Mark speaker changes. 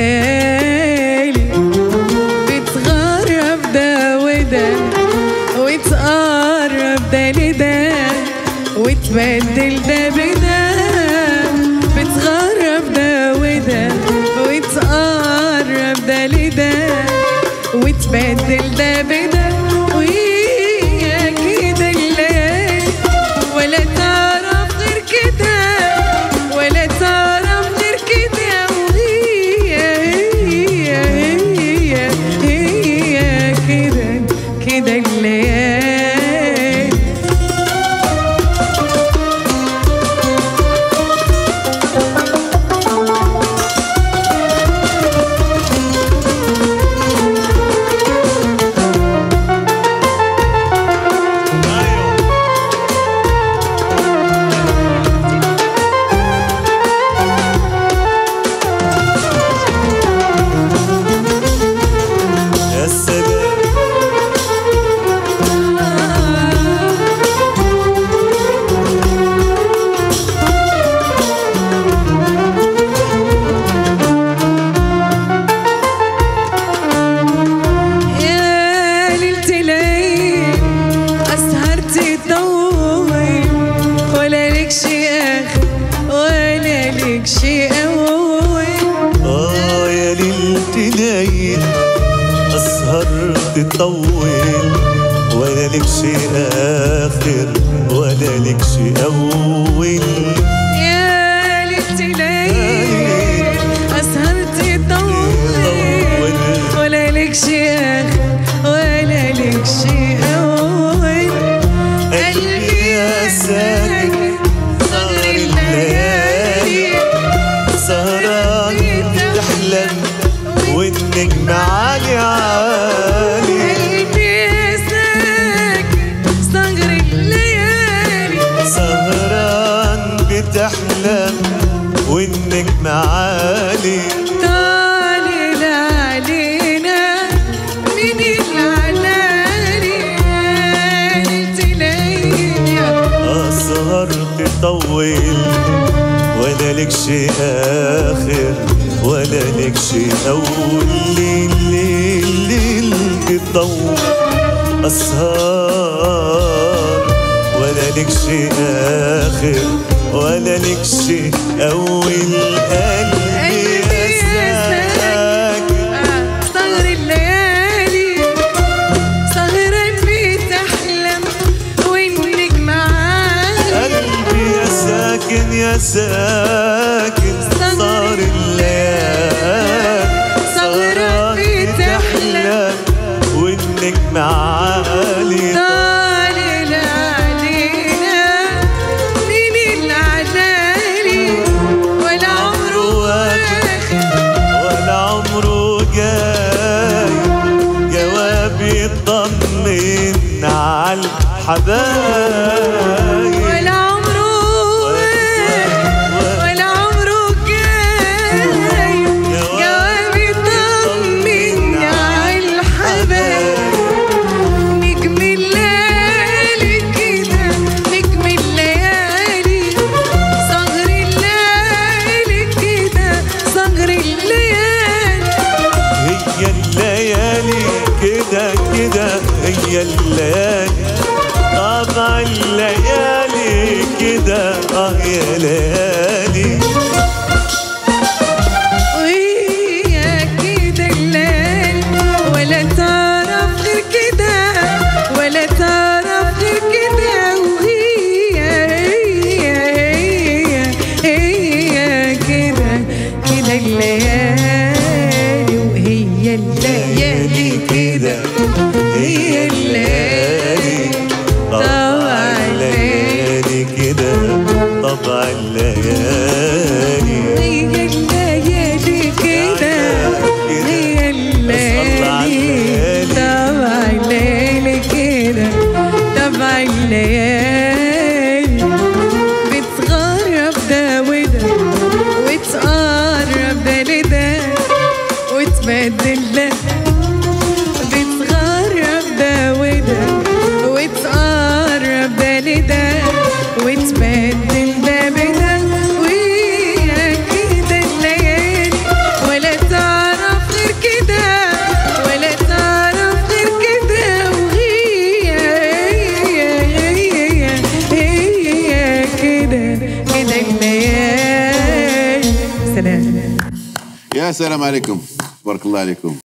Speaker 1: الليالي بتغرب ده وده وتقرب ده لده وتبدل ده بده بتغرب ده وده وتقرب ده لده وتبدل ده بده وهي كده الليالي ولا تعرف غير كده ولا تعرف غير كده وهي هي هي هي كده كده الليالي
Speaker 2: يا سلام
Speaker 1: يا ليلة ليل أسهرت طول ولا لك شي آخر ولا لك شي أول
Speaker 2: آه يا ليلة ليل أسهر تطول ولا لك شي آخر ولا لك شي أول
Speaker 1: يا ليلة ليل أسهرت طول ولا لك شي آخر ولا لك شي أول
Speaker 2: قلبي يا ساكن
Speaker 1: صغر الليالي
Speaker 2: سهران تحلم والنجم عالي عالي
Speaker 1: قلبي ساكن صغر الليالي
Speaker 2: سهران بتحلم والنجم عالي
Speaker 1: طالع علينا من العلالي ليلة ليل
Speaker 2: أسهر تطول ولا لك شي آخر ولا لك شي أول ليل ليل ليل تطول أسهر ولا لك شي آخر ولا لك شي أول قلبي يا ساكن
Speaker 1: صغر الليالي صغرا بتحلم والنجم عالي
Speaker 2: قلبي يا ساكن يا ساكن صار الليالي
Speaker 1: صغرا بتحلم
Speaker 2: والنجم عالي
Speaker 1: طالع علينا من العلالي ولا عمره واخد
Speaker 2: ولا عمره جاي جواب يطمن على الحبايب
Speaker 1: ولا عمره ولا عمره جاي جواب يطمن على الحبايب نجم الليالي كده نجم الليالي صغر الليالي كده صغر الليالي
Speaker 2: هي الليالي كده كده هي الليالي طبع الليالي كده اه يا ليالي
Speaker 1: وهي كده الليل ولا تعرف غير كده ولا تعرف غير كده وهي هي هي هي كده كده الليالي وهي الليالي كده هي الليالي
Speaker 2: طبع الليالي كده طبع الليالي
Speaker 1: هي الليالي كده هي الليالي تبع الليالي كده تبع الليالي بتغرب ده وده وتقرب ده لده وتبدل ده بتغرب ده وده وتقرب ده لده وتبدل ده بده ويا كده الليالي ولا تعرف
Speaker 3: يا سلام عليكم بارك الله عليكم